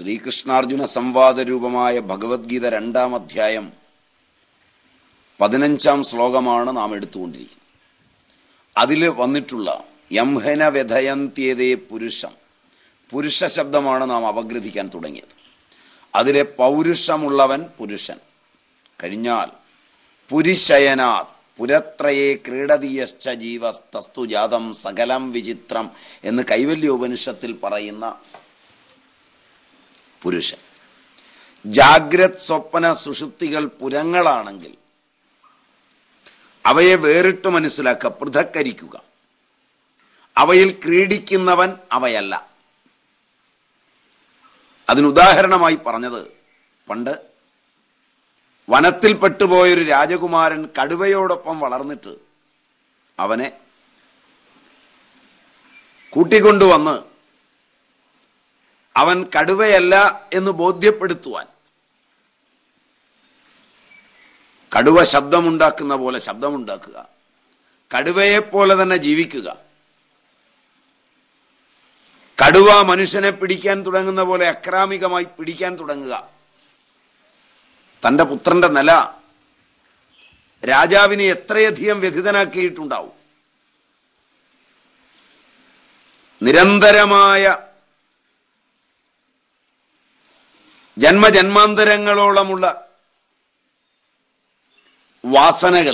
ശ്രീകൃഷ്ണാർജുന സംവാദ രൂപമായ ഭഗവത്ഗീത രണ്ടാം അധ്യായം പതിനഞ്ചാം ശ്ലോകമാണ് നാം എടുത്തുകൊണ്ടിരിക്കുന്നത് അതിൽ വന്നിട്ടുള്ള യംഹന വ്യഥയന്ത്യതേ പുരുഷം പുരുഷ ശബ്ദമാണ് നാം അപഗ്രഥിക്കാൻ തുടങ്ങിയത് അതിലെ പൗരുഷമുള്ളവൻ പുരുഷൻ കഴിഞ്ഞാൽ പുരിശയനാത് പുരത്രയെ ക്രീഡതീയശ്ച ജീവസ്തസ്തു ജാതം സകലം വിചിത്രം എന്ന് കൈവല്യോപനിഷത്തിൽ പറയുന്ന പുരുഷൻ ജാഗ്രത് സ്വപ്ന സുഷുപ്തികൾ പുരങ്ങളാണെങ്കിൽ അവയെ വേറിട്ട് മനസ്സിലാക്കുക പൃഥക്കരിക്കുക അവയിൽ ക്രീഡിക്കുന്നവൻ അവയല്ല അതിനുദാഹരണമായി പറഞ്ഞത് പണ്ട് വനത്തിൽ പെട്ടുപോയൊരു രാജകുമാരൻ കടുവയോടൊപ്പം വളർന്നിട്ട് അവനെ കൂട്ടിക്കൊണ്ടുവന്ന് അവൻ കടുവയല്ല എന്ന് ബോധ്യപ്പെടുത്തുവാൻ കടുവ ശബ്ദമുണ്ടാക്കുന്ന പോലെ ശബ്ദമുണ്ടാക്കുക കടുവയെപ്പോലെ തന്നെ ജീവിക്കുക കടുവ മനുഷ്യനെ പിടിക്കാൻ തുടങ്ങുന്ന പോലെ അക്രാമികമായി പിടിക്കാൻ തുടങ്ങുക തൻ്റെ പുത്രന്റെ നില രാജാവിനെ എത്രയധികം വ്യഥിതനാക്കിയിട്ടുണ്ടാവും നിരന്തരമായ ജന്മജന്മാന്തരങ്ങളോളമുള്ള വാസനകൾ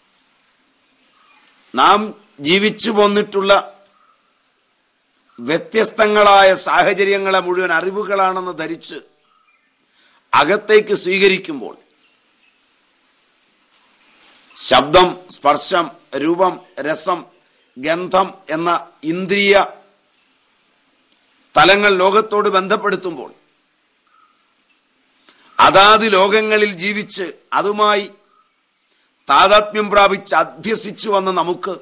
നാം ജീവിച്ചു പോന്നിട്ടുള്ള വ്യത്യസ്തങ്ങളായ സാഹചര്യങ്ങളെ മുഴുവൻ അറിവുകളാണെന്ന് ധരിച്ച് അകത്തേക്ക് സ്വീകരിക്കുമ്പോൾ ശബ്ദം സ്പർശം രൂപം രസം ഗന്ധം എന്ന ഇന്ദ്രിയ തലങ്ങൾ ലോകത്തോട് ബന്ധപ്പെടുത്തുമ്പോൾ അതാത് ലോകങ്ങളിൽ ജീവിച്ച് അതുമായി താതാത്മ്യം പ്രാപിച്ച് അധ്യസിച്ചു വന്ന നമുക്ക്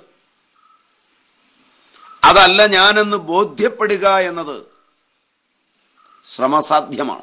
അതല്ല ഞാനെന്ന് ബോധ്യപ്പെടുക എന്നത് ശ്രമസാധ്യമാണ്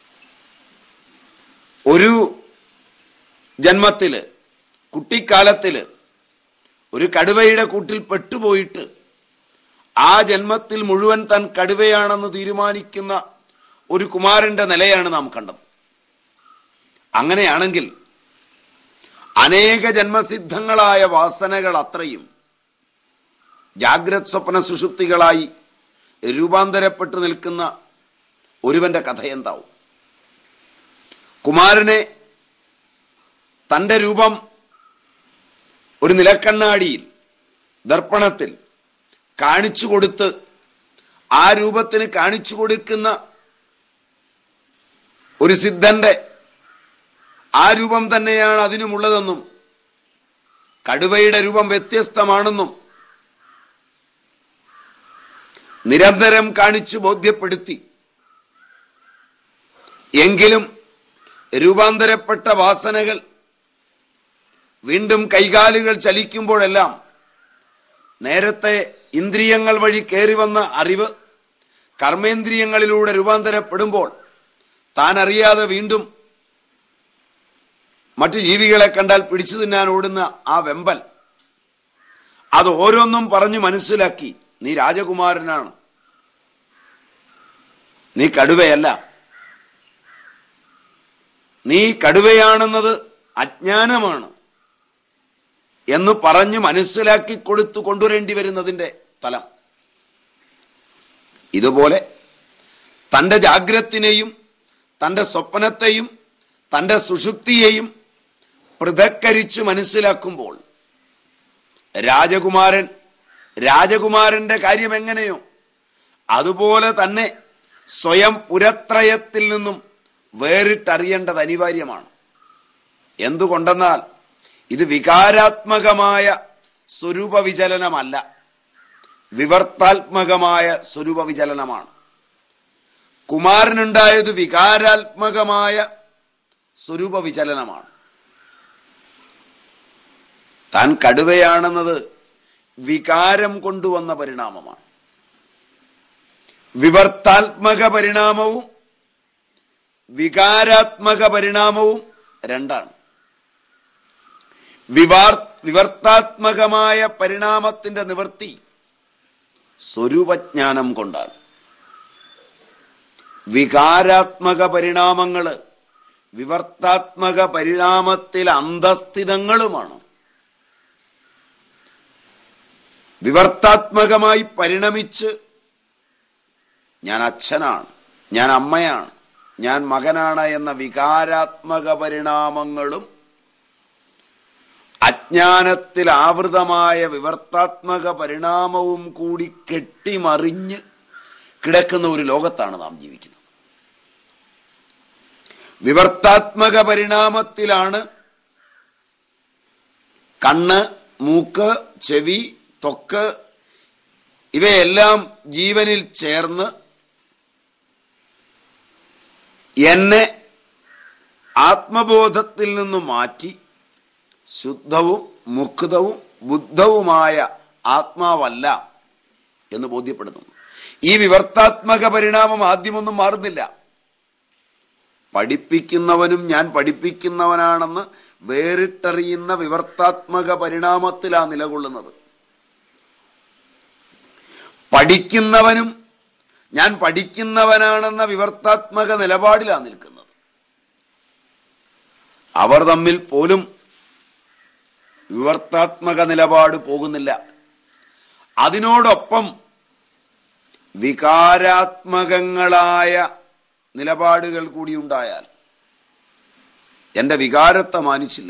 ഒരു ജന്മത്തില് കുട്ടിക്കാലത്തില് ഒരു കടുവയുടെ കൂട്ടിൽ പെട്ടുപോയിട്ട് ആ ജന്മത്തിൽ മുഴുവൻ താൻ കടുവയാണെന്ന് തീരുമാനിക്കുന്ന ഒരു കുമാരന്റെ നിലയാണ് നാം കണ്ടത് അങ്ങനെയാണെങ്കിൽ അനേക ജന്മസിദ്ധങ്ങളായ വാസനകൾ അത്രയും ജാഗ്രത് സ്വപ്ന സുഷുപ്തികളായി രൂപാന്തരപ്പെട്ടു നിൽക്കുന്ന ഒരുവന്റെ കഥ എന്താവും കുമാരനെ തൻ്റെ രൂപം ഒരു നിലക്കണ്ണാടിയിൽ ദർപ്പണത്തിൽ കാണിച്ചു കൊടുത്ത് ആ രൂപത്തിന് കാണിച്ചു കൊടുക്കുന്ന ഒരു സിദ്ധന്റെ ആ രൂപം തന്നെയാണ് അതിനുമുള്ളതെന്നും കടുവയുടെ രൂപം വ്യത്യസ്തമാണെന്നും നിരന്തരം കാണിച്ചു ബോധ്യപ്പെടുത്തി എങ്കിലും രൂപാന്തരപ്പെട്ട വാസനകൾ വീണ്ടും കൈകാലുകൾ ചലിക്കുമ്പോഴെല്ലാം നേരത്തെ ഇന്ദ്രിയങ്ങൾ വഴി കയറി വന്ന അറിവ് കർമ്മേന്ദ്രിയങ്ങളിലൂടെ രൂപാന്തരപ്പെടുമ്പോൾ താൻ അറിയാതെ വീണ്ടും മറ്റു ജീവികളെ കണ്ടാൽ പിടിച്ചു തിന്നാൻ ഓടുന്ന ആ വെമ്പൽ അത് ഓരോന്നും പറഞ്ഞു മനസ്സിലാക്കി നീ രാജകുമാരനാണ് നീ കടുവയല്ല നീ കടുവയാണെന്നത് അജ്ഞാനമാണ് എന്ന് പറഞ്ഞ് മനസ്സിലാക്കി കൊടുത്തു കൊണ്ടുവരേണ്ടി വരുന്നതിൻ്റെ തലം ഇതുപോലെ തൻ്റെ ജാഗ്രത്തിനെയും തൻ്റെ സ്വപ്നത്തെയും തൻ്റെ സുഷുപ്തിയെയും പൃഥക്കരിച്ച് മനസ്സിലാക്കുമ്പോൾ രാജകുമാരൻ രാജകുമാരന്റെ കാര്യം എങ്ങനെയോ അതുപോലെ തന്നെ സ്വയം പുരത്രയത്തിൽ നിന്നും വേറിട്ടറിയേണ്ടത് അനിവാര്യമാണ് എന്തുകൊണ്ടെന്നാൽ ഇത് വികാരാത്മകമായ സ്വരൂപ വിചലനമല്ല വിവർത്താത്മകമായ സ്വരൂപ വിചലനമാണ് കുമാരനുണ്ടായത് വികാരാത്മകമായ സ്വരൂപ വിചലനമാണ് താൻ കടുവയാണെന്നത് വികാരം കൊണ്ടുവന്ന പരിണാമമാണ് വിവർത്താത്മക പരിണാമവും വികാരാത്മക പരിണാമവും രണ്ടാണ് വിവാർ വിവർത്താത്മകമായ പരിണാമത്തിന്റെ നിവൃത്തി സ്വരൂപജ്ഞാനം കൊണ്ടാണ് വികാരാത്മക പരിണാമങ്ങള് വിവർത്താത്മക പരിണാമത്തിൽ അന്തസ്ഥിതങ്ങളുമാണ് വിവർത്താത്മകമായി പരിണമിച്ച് ഞാൻ അച്ഛനാണ് ഞാൻ അമ്മയാണ് ഞാൻ മകനാണ് എന്ന വികാരാത്മക പരിണാമങ്ങളും അജ്ഞാനത്തിൽ ആവൃതമായ വിവർത്താത്മക പരിണാമവും കൂടി കെട്ടിമറിഞ്ഞ് കിടക്കുന്ന ഒരു ലോകത്താണ് നാം ജീവിക്കുന്നത് വിവർത്താത്മക പരിണാമത്തിലാണ് കണ്ണ് മൂക്ക് ചെവി ത്വക്ക് ഇവയെല്ലാം ജീവനിൽ ചേർന്ന് എന്നെ ആത്മബോധത്തിൽ നിന്ന് മാറ്റി ശുദ്ധവും മുക്തവും ബുദ്ധവുമായ ആത്മാവല്ല എന്ന് ബോധ്യപ്പെടുന്നു ഈ വിവർത്താത്മക പരിണാമം ആദ്യമൊന്നും മാറുന്നില്ല പഠിപ്പിക്കുന്നവനും ഞാൻ പഠിപ്പിക്കുന്നവനാണെന്ന് വേറിട്ടറിയുന്ന വിവർത്താത്മക പരിണാമത്തിലാണ് നിലകൊള്ളുന്നത് പഠിക്കുന്നവനും ഞാൻ പഠിക്കുന്നവനാണെന്ന വിവർത്താത്മക നിലപാടിലാണ് നിൽക്കുന്നത് അവർ തമ്മിൽ പോലും വിവർത്താത്മക നിലപാട് പോകുന്നില്ല അതിനോടൊപ്പം വികാരാത്മകങ്ങളായ നിലപാടുകൾ കൂടി ഉണ്ടായാൽ എന്റെ വികാരത്തെ മാനിച്ചില്ല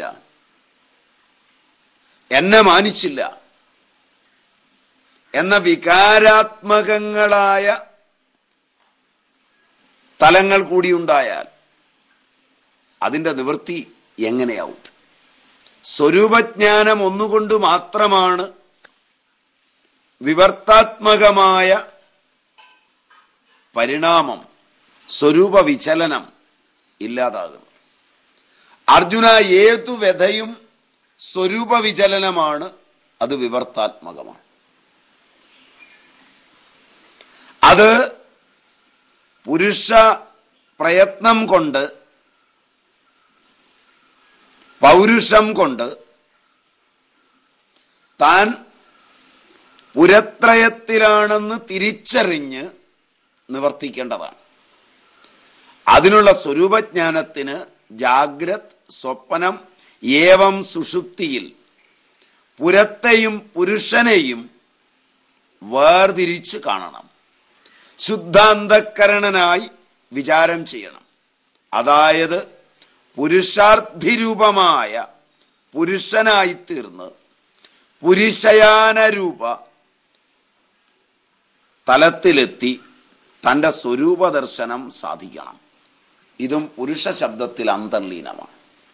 എന്നെ മാനിച്ചില്ല എന്ന വികാരാത്മകങ്ങളായ തലങ്ങൾ കൂടി ഉണ്ടായാൽ അതിന്റെ നിവൃത്തി എങ്ങനെയാവും സ്വരൂപജ്ഞാനം ഒന്നുകൊണ്ട് മാത്രമാണ് വിവർത്താത്മകമായ പരിണാമം സ്വരൂപ വിചലനം ഇല്ലാതാകുന്നത് അർജുന ഏതു വ്യഥയും സ്വരൂപ വിചലനമാണ് അത് വിവർത്താത്മകമാണ് അത് പുരുഷ പ്രയത്നം കൊണ്ട് പൗരുഷം കൊണ്ട് താൻ പുരത്രയത്തിലാണെന്ന് തിരിച്ചറിഞ്ഞ് നിവർത്തിക്കേണ്ടതാണ് അതിനുള്ള സ്വരൂപജ്ഞാനത്തിന് ജാഗ്രത് സ്വപ്നം ഏവം സുഷുപ്തിയിൽ പുരത്തെയും പുരുഷനെയും വേർതിരിച്ച് കാണണം ശുദ്ധാന്തക്കരണനായി വിചാരം ചെയ്യണം അതായത് പുരുഷാർത്ഥിരൂപമായ പുരുഷനായി തീർന്ന് പുരുഷയാനരൂപ തലത്തിലെത്തി തൻ്റെ സ്വരൂപ ദർശനം സാധിക്കണം ഇതും പുരുഷ ശബ്ദത്തിൽ അന്തർലീനമാണ്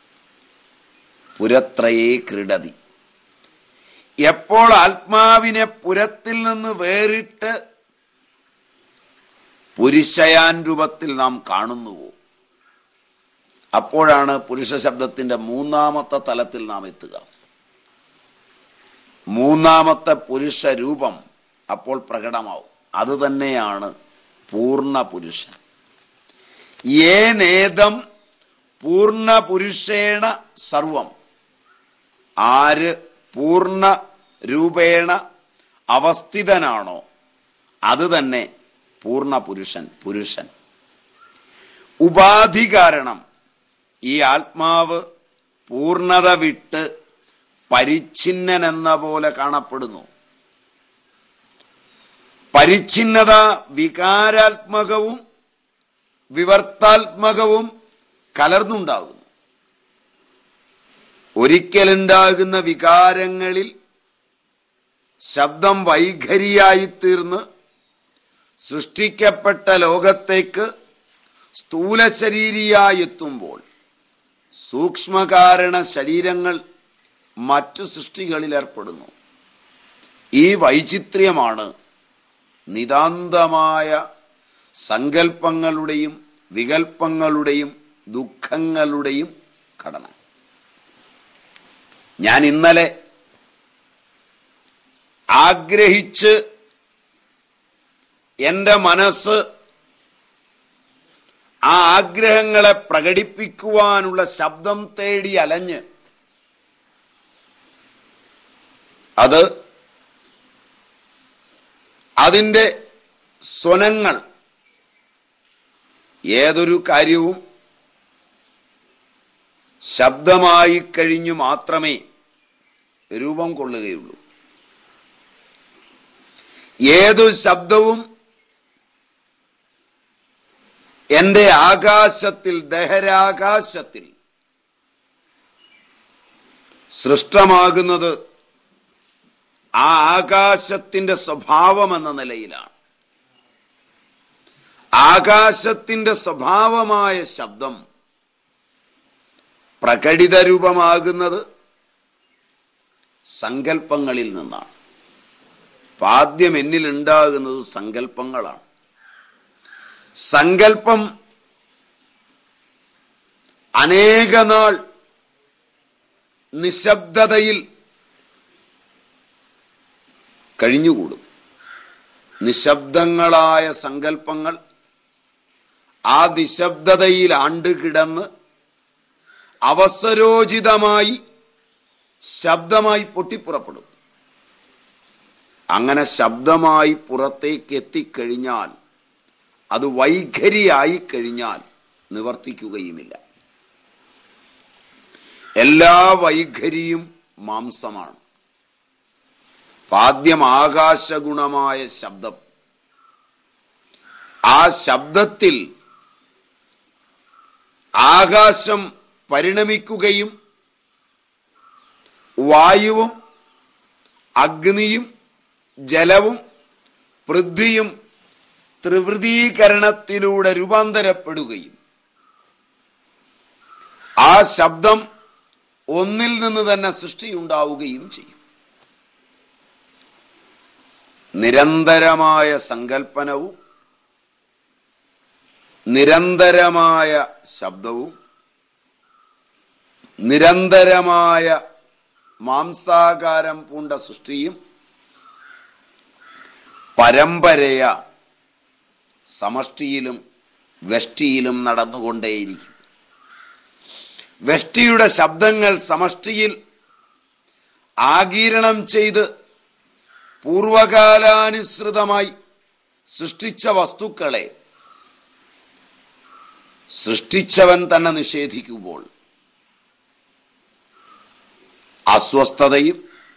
പുരത്രയേ ക്രീഡതി എപ്പോൾ ആത്മാവിനെ പുരത്തിൽ നിന്ന് വേറിട്ട് പുരുഷയാൻ രൂപത്തിൽ നാം കാണുന്നുവോ അപ്പോഴാണ് പുരുഷ ശബ്ദത്തിന്റെ മൂന്നാമത്തെ തലത്തിൽ നാം എത്തുക മൂന്നാമത്തെ പുരുഷ രൂപം അപ്പോൾ പ്രകടമാവും അത് തന്നെയാണ് പൂർണ്ണ പുരുഷൻ ഏനേദം പൂർണ്ണ പുരുഷേണ സർവം ആര് പൂർണ്ണ രൂപേണ അവസ്ഥിതനാണോ അത് തന്നെ പൂർണ്ണ പുരുഷൻ പുരുഷൻ ഉപാധി കാരണം ഈ ആത്മാവ് പൂർണ്ണത വിട്ട് പരിച്ഛിന്നൻ എന്ന പോലെ കാണപ്പെടുന്നു പരിച്ഛിന്നത വികാരാത്മകവും വിവർത്താത്മകവും കലർന്നുണ്ടാകുന്നു ഒരിക്കലുണ്ടാകുന്ന വികാരങ്ങളിൽ ശബ്ദം വൈഖരിയായി തീർന്ന് സൃഷ്ടിക്കപ്പെട്ട ലോകത്തേക്ക് സ്ഥൂല ശരീരിയായി എത്തുമ്പോൾ സൂക്ഷ്മകാരണ ശരീരങ്ങൾ മറ്റു സൃഷ്ടികളിൽ ഏർപ്പെടുന്നു ഈ വൈചിത്ര്യമാണ് നിതാന്തമായ സങ്കല്പങ്ങളുടെയും വികൽപ്പങ്ങളുടെയും ദുഃഖങ്ങളുടെയും ഘടന ഞാൻ ഇന്നലെ ആഗ്രഹിച്ച് എൻ്റെ മനസ്സ് ആ ആഗ്രഹങ്ങളെ പ്രകടിപ്പിക്കുവാനുള്ള ശബ്ദം തേടി അലഞ്ഞ് അത് അതിൻ്റെ സ്വനങ്ങൾ ഏതൊരു കാര്യവും ശബ്ദമായി കഴിഞ്ഞു മാത്രമേ രൂപം കൊള്ളുകയുള്ളൂ ഏതു ശബ്ദവും എന്റെ ആകാശത്തിൽ ദഹരാകാശത്തിൽ സൃഷ്ടമാകുന്നത് ആ ആകാശത്തിന്റെ സ്വഭാവം എന്ന നിലയിലാണ് ആകാശത്തിന്റെ സ്വഭാവമായ ശബ്ദം പ്രകടിത രൂപമാകുന്നത് സങ്കല്പങ്ങളിൽ നിന്നാണ് ആദ്യം എന്നിൽ ഉണ്ടാകുന്നത് സങ്കല്പങ്ങളാണ് സങ്കല്പം അനേക നാൾ നിശബ്ദതയിൽ കഴിഞ്ഞുകൂടും നിശബ്ദങ്ങളായ സങ്കല്പങ്ങൾ ആ നിശബ്ദതയിൽ ആണ്ടുകിടന്ന് അവസരോചിതമായി ശബ്ദമായി പൊട്ടിപ്പുറപ്പെടും അങ്ങനെ ശബ്ദമായി പുറത്തേക്ക് എത്തിക്കഴിഞ്ഞാൽ അത് വൈഖരിയായി കഴിഞ്ഞാൽ നിവർത്തിക്കുകയുമില്ല എല്ലാ വൈഖരിയും മാംസമാണ് ആദ്യം ആകാശഗുണമായ ശബ്ദം ആ ശബ്ദത്തിൽ ആകാശം പരിണമിക്കുകയും വായുവും അഗ്നിയും ജലവും പൃഥ്വിയും ത്രിവൃതീകരണത്തിലൂടെ രൂപാന്തരപ്പെടുകയും ആ ശബ്ദം ഒന്നിൽ നിന്ന് തന്നെ സൃഷ്ടിയുണ്ടാവുകയും ചെയ്യും നിരന്തരമായ സങ്കല്പനവും നിരന്തരമായ ശബ്ദവും നിരന്തരമായ മാംസാകാരം പൂണ്ട സൃഷ്ടിയും പരമ്പരയ സമഷ്ടിയിലും വെഷ്ടിയിലും നടന്നുകൊണ്ടേയിരിക്കും വെഷ്ടിയുടെ ശബ്ദങ്ങൾ സമഷ്ടിയിൽ ആഗീരണം ചെയ്ത് പൂർവകാലാനുസൃതമായി സൃഷ്ടിച്ച വസ്തുക്കളെ സൃഷ്ടിച്ചവൻ തന്നെ നിഷേധിക്കുമ്പോൾ അസ്വസ്ഥതയും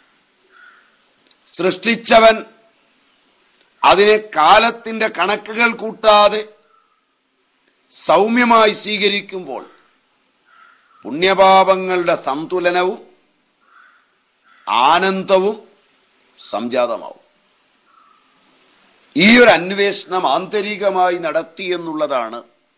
സൃഷ്ടിച്ചവൻ അതിനെ കാലത്തിന്റെ കണക്കുകൾ കൂട്ടാതെ സൗമ്യമായി സ്വീകരിക്കുമ്പോൾ പുണ്യപാപങ്ങളുടെ സന്തുലനവും ആനന്ദവും സംജാതമാവും ഈ ഒരു അന്വേഷണം ആന്തരികമായി നടത്തി എന്നുള്ളതാണ്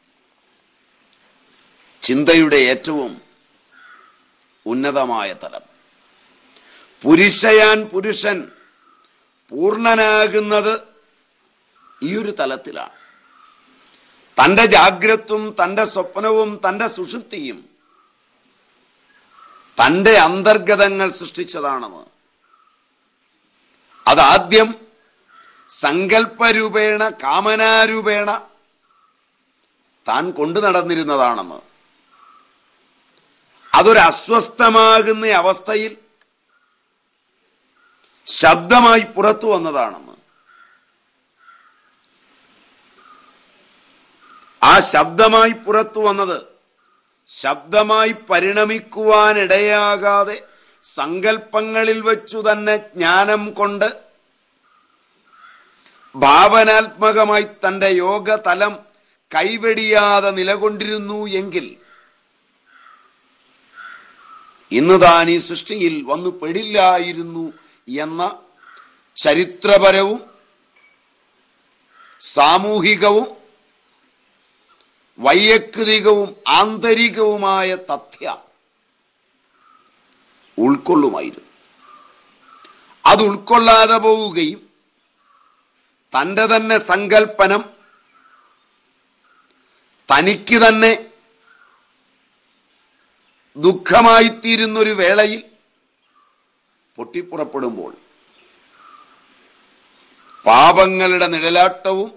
ചിന്തയുടെ ഏറ്റവും ഉന്നതമായ തലം പുരുഷയാൻ പുരുഷൻ പൂർണ്ണനാകുന്നത് ഈ ഒരു തലത്തിലാണ് തന്റെ ജാഗ്രത്തും തന്റെ സ്വപ്നവും തന്റെ സുഷുപ്തിയും തന്റെ അന്തർഗതങ്ങൾ സൃഷ്ടിച്ചതാണെന്ന് അതാദ്യം സങ്കല്പരൂപേണ കാമനാരൂപേണ താൻ കൊണ്ടു നടന്നിരുന്നതാണെന്ന് അതൊരു അസ്വസ്ഥമാകുന്ന അവസ്ഥയിൽ ശബ്ദമായി പുറത്തു വന്നതാണെന്ന് ആ ശബ്ദമായി പുറത്തു വന്നത് ശബ്ദമായി പരിണമിക്കുവാനിടയാകാതെ സങ്കല്പങ്ങളിൽ വെച്ചു തന്നെ ജ്ഞാനം കൊണ്ട് ഭാവനാത്മകമായി തന്റെ യോഗതലം കൈവെടിയാതെ നിലകൊണ്ടിരുന്നു എങ്കിൽ ഇന്ന് താൻ ഈ സൃഷ്ടിയിൽ വന്നു പെടില്ലായിരുന്നു എന്ന ചരിത്രപരവും സാമൂഹികവും വൈയക്തികവും ആന്തരികവുമായ തഥ്യ ഉൾക്കൊള്ളുമായിരുന്നു അത് ഉൾക്കൊള്ളാതെ പോവുകയും തൻ്റെ തന്നെ സങ്കല്പനം തനിക്ക് തന്നെ ദുഃഖമായിത്തീരുന്നൊരു വേളയിൽ പൊട്ടിപ്പുറപ്പെടുമ്പോൾ പാപങ്ങളുടെ നിഴലാട്ടവും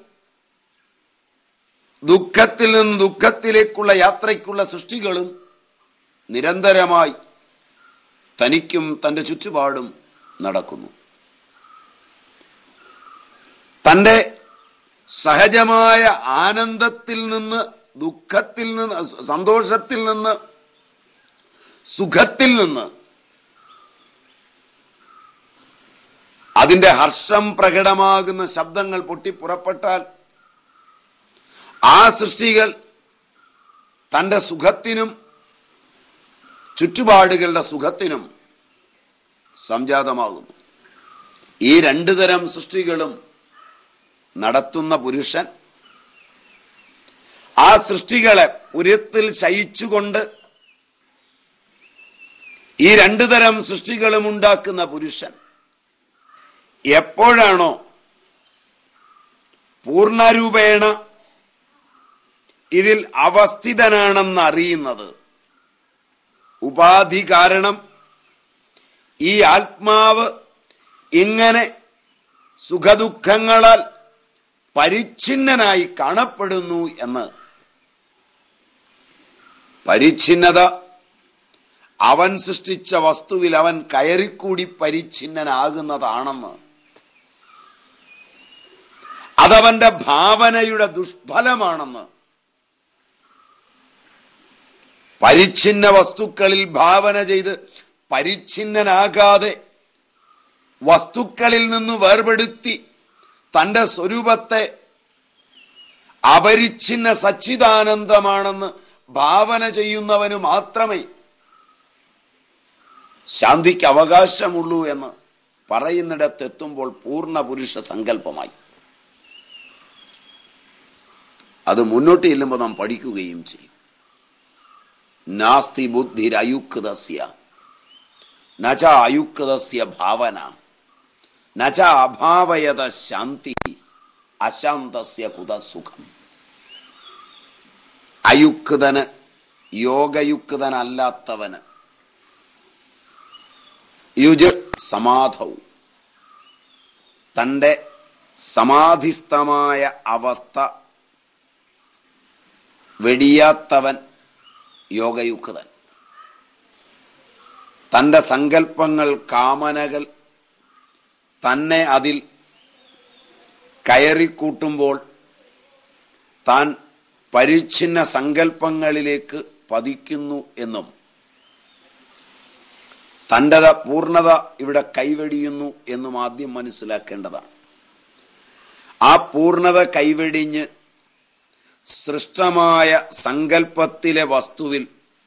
ദുഃഖത്തിൽ നിന്ന് ദുഃഖത്തിലേക്കുള്ള യാത്രയ്ക്കുള്ള സൃഷ്ടികളും നിരന്തരമായി തനിക്കും തൻ്റെ ചുറ്റുപാടും നടക്കുന്നു തൻ്റെ സഹജമായ ആനന്ദത്തിൽ നിന്ന് ദുഃഖത്തിൽ നിന്ന് സന്തോഷത്തിൽ നിന്ന് സുഖത്തിൽ നിന്ന് അതിന്റെ ഹർഷം പ്രകടമാകുന്ന ശബ്ദങ്ങൾ പൊട്ടിപ്പുറപ്പെട്ടാൽ ആ സൃഷ്ടികൾ തന്റെ സുഖത്തിനും ചുറ്റുപാടുകളുടെ സുഖത്തിനും സംജാതമാകുന്നു ഈ രണ്ടു തരം സൃഷ്ടികളും നടത്തുന്ന പുരുഷൻ ആ സൃഷ്ടികളെ പുരത്തിൽ ശയിച്ചുകൊണ്ട് ഈ രണ്ടു തരം സൃഷ്ടികളും ഉണ്ടാക്കുന്ന പുരുഷൻ എപ്പോഴാണോ പൂർണ്ണരൂപേണ ഇതിൽ അവസ്ഥിതനാണെന്ന് അറിയുന്നത് ഉപാധി കാരണം ഈ ആത്മാവ് ഇങ്ങനെ സുഖദുഃഖങ്ങളാൽ പരിച്ഛിന്നനായി കാണപ്പെടുന്നു എന്ന് പരിച്ഛിന്നത അവൻ സൃഷ്ടിച്ച വസ്തുവിൽ അവൻ കയറിക്കൂടി പരിച്ഛിന്നനാകുന്നതാണെന്ന് അതവന്റെ ഭാവനയുടെ ദുഷ്ഫലമാണെന്ന് പരിച്ഛിന്ന വസ്തുക്കളിൽ ഭാവന ചെയ്ത് പരിച്ഛിന്നനാകാതെ വസ്തുക്കളിൽ നിന്ന് വേർപെടുത്തി തന്റെ സ്വരൂപത്തെ അപരിച്ഛിന്ന സച്ചിദാനന്ദമാണെന്ന് ഭാവന ചെയ്യുന്നവന് മാത്രമേ ശാന്തിക്ക് അവകാശമുള്ളൂ എന്ന് പറയുന്നിടത്തെത്തുമ്പോൾ പൂർണ്ണ പുരുഷ സങ്കല്പമായി അത് മുന്നോട്ട് ചെല്ലുമ്പോൾ നാം പഠിക്കുകയും ചെയ്യും നാസ്തി ബുദ്ധിരയുക്തസ്യ നച അയുക്തസ്യ ഭാവന നച അഭാവയത ശാന്തി അശാന്തസ്യ കുതസുഖം അയുക്തന് യോഗയുക്തനല്ലാത്തവന് യുജ് സമാധവും തൻ്റെ സമാധിസ്ഥമായ അവസ്ഥ വെടിയാത്തവൻ യോഗയുക്തൻ തൻ്റെ സങ്കല്പങ്ങൾ കാമനകൾ തന്നെ അതിൽ കയറിക്കൂട്ടുമ്പോൾ താൻ പരിച്ഛിന്ന സങ്കല്പങ്ങളിലേക്ക് പതിക്കുന്നു എന്നും തൻ്റെത പൂർണ്ണത ഇവിടെ കൈവെടിയുന്നു എന്നും ആദ്യം മനസ്സിലാക്കേണ്ടതാണ് ആ പൂർണ്ണത കൈവെടിഞ്ഞ് സൃഷ്ടമായ സങ്കല്പത്തിലെ വസ്തുവിൽ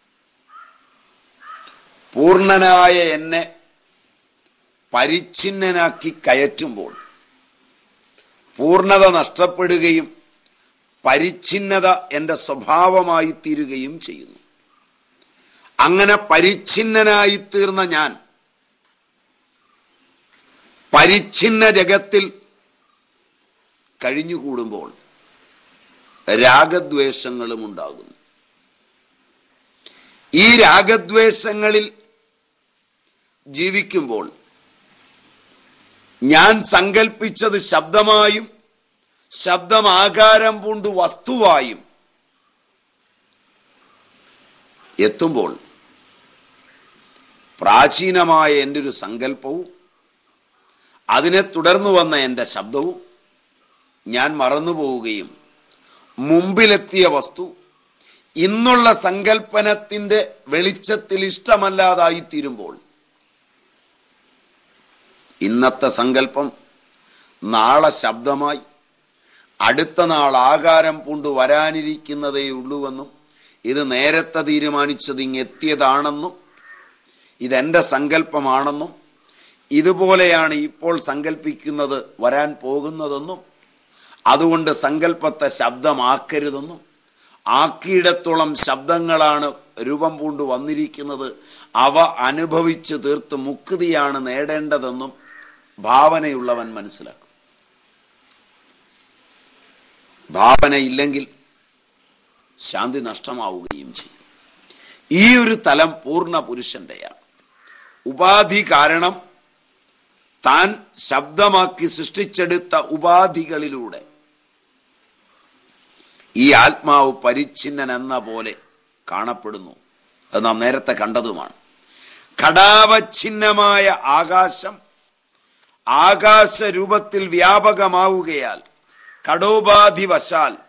പൂർണ്ണനായ എന്നെ പരിച്ഛിന്നനാക്കി കയറ്റുമ്പോൾ പൂർണ്ണത നഷ്ടപ്പെടുകയും പരിച്ഛിന്നത എൻ്റെ സ്വഭാവമായി തീരുകയും ചെയ്യുന്നു അങ്ങനെ പരിച്ഛിന്നനായി തീർന്ന ഞാൻ പരിച്ഛിന്ന ജഗത്തിൽ കഴിഞ്ഞുകൂടുമ്പോൾ രാഗദ്വേഷങ്ങളും ഉണ്ടാകുന്നു ഈ രാഗദ്വേഷങ്ങളിൽ ജീവിക്കുമ്പോൾ ഞാൻ സങ്കൽപ്പിച്ചത് ശബ്ദമായും ശബ്ദമാകാരം പൂണ്ട് വസ്തുവായും എത്തുമ്പോൾ പ്രാചീനമായ എൻ്റെ ഒരു സങ്കല്പവും അതിനെ തുടർന്നു വന്ന എൻ്റെ ശബ്ദവും ഞാൻ മറന്നു പോവുകയും മുമ്പിലെത്തിയ വസ്തു ഇന്നുള്ള സങ്കല്പനത്തിന്റെ വെളിച്ചത്തിൽ ഇഷ്ടമല്ലാതായിത്തീരുമ്പോൾ ഇന്നത്തെ സങ്കല്പം നാളെ ശബ്ദമായി അടുത്ത നാൾ ആകാരം പൂണ്ടു വരാനിരിക്കുന്നതേ ഉള്ളൂവെന്നും ഇത് നേരത്തെ തീരുമാനിച്ചത് ഇങ്ങെത്തിയതാണെന്നും ഇതെന്റെ സങ്കല്പമാണെന്നും ഇതുപോലെയാണ് ഇപ്പോൾ സങ്കല്പിക്കുന്നത് വരാൻ പോകുന്നതെന്നും അതുകൊണ്ട് സങ്കല്പത്തെ ശബ്ദമാക്കരുതെന്നും ആക്കിയിടത്തോളം ശബ്ദങ്ങളാണ് രൂപം പൂണ്ടു വന്നിരിക്കുന്നത് അവ അനുഭവിച്ച് തീർത്ത് മുക്തിയാണ് നേടേണ്ടതെന്നും ഭാവനയുള്ളവൻ മനസ്സിലാക്കും ഭാവനയില്ലെങ്കിൽ ശാന്തി നഷ്ടമാവുകയും ചെയ്യും ഈ ഒരു തലം പൂർണ്ണ പുരുഷന്റെയാണ് ഉപാധി കാരണം താൻ ശബ്ദമാക്കി സൃഷ്ടിച്ചെടുത്ത ഉപാധികളിലൂടെ ഈ ആത്മാവ് പരിച്ഛിന്നൻ എന്ന പോലെ കാണപ്പെടുന്നു അത് നാം നേരത്തെ കണ്ടതുമാണ് ഘടാവച്ഛിന്നമായ ആകാശം ആകാശ രൂപത്തിൽ വ്യാപകമാവുകയാൽ കടോപാധി വശാൽ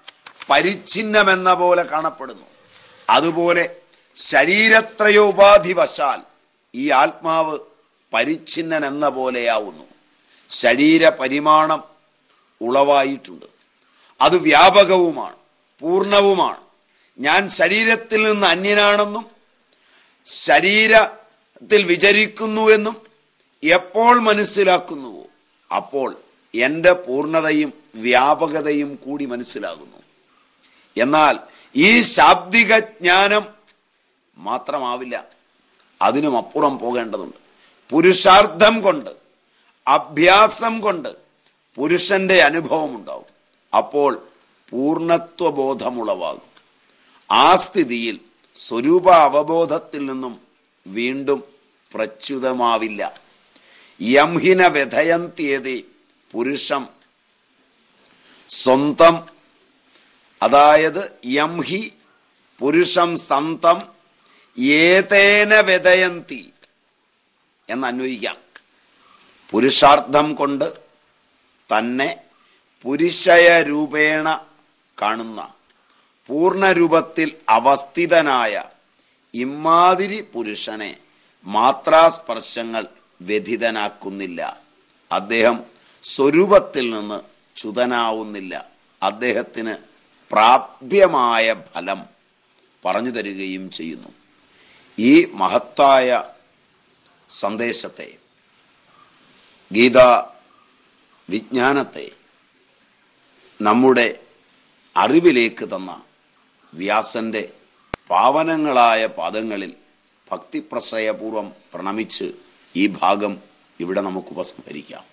പരിച്ഛിന്നമെന്ന പോലെ കാണപ്പെടുന്നു അതുപോലെ ശരീരത്രയോപാധിവശാൽ ഈ ആത്മാവ് പരിച്ഛിന്നൻ എന്ന പോലെയാവുന്നു ശരീര പരിമാണം ഉളവായിട്ടുണ്ട് അത് വ്യാപകവുമാണ് പൂർണ്ണവുമാണ് ഞാൻ ശരീരത്തിൽ നിന്ന് അന്യനാണെന്നും ശരീരത്തിൽ വിചരിക്കുന്നുവെന്നും എപ്പോൾ മനസ്സിലാക്കുന്നുവോ അപ്പോൾ എൻ്റെ പൂർണ്ണതയും വ്യാപകതയും കൂടി മനസ്സിലാകുന്നു എന്നാൽ ഈ ശാബ്ദിക ജ്ഞാനം മാത്രമാവില്ല അതിനും അപ്പുറം പോകേണ്ടതുണ്ട് പുരുഷാർത്ഥം കൊണ്ട് അഭ്യാസം കൊണ്ട് പുരുഷന്റെ അനുഭവം ഉണ്ടാവും അപ്പോൾ പൂർണ്ണത്വബോധമുളവാകും ആ സ്ഥിതിയിൽ സ്വരൂപ അവബോധത്തിൽ നിന്നും വീണ്ടും പ്രച്യുതമാവില്ല യംഹിന വ്യഥയന്തിയതി പുരുഷം സ്വന്തം അതായത് യംഹി പുരുഷം സന്തം ഏതേന വ്യതയന്തി എന്ന് അന്വയിക്കാം പുരുഷാർത്ഥം കൊണ്ട് തന്നെ പുരുഷയ രൂപേണ കാണുന്ന പൂർണ്ണരൂപത്തിൽ അവസ്ഥിതനായ ഇമാതിരി പുരുഷനെ മാത്രാസ്പർശങ്ങൾ വ്യഥിതനാക്കുന്നില്ല അദ്ദേഹം സ്വരൂപത്തിൽ നിന്ന് ചുതനാവുന്നില്ല അദ്ദേഹത്തിന് പ്രാപ്യമായ ഫലം പറഞ്ഞു തരികയും ചെയ്യുന്നു ഈ മഹത്തായ സന്ദേശത്തെ ഗീത വിജ്ഞാനത്തെ നമ്മുടെ അറിവിലേക്ക് തന്ന വ്യാസന്റെ പാവനങ്ങളായ പാദങ്ങളിൽ ഭക്തിപ്രശ്രയപൂർവം പ്രണമിച്ച് ഈ ഭാഗം ഇവിടെ നമുക്ക് ഉപസംഹരിക്കാം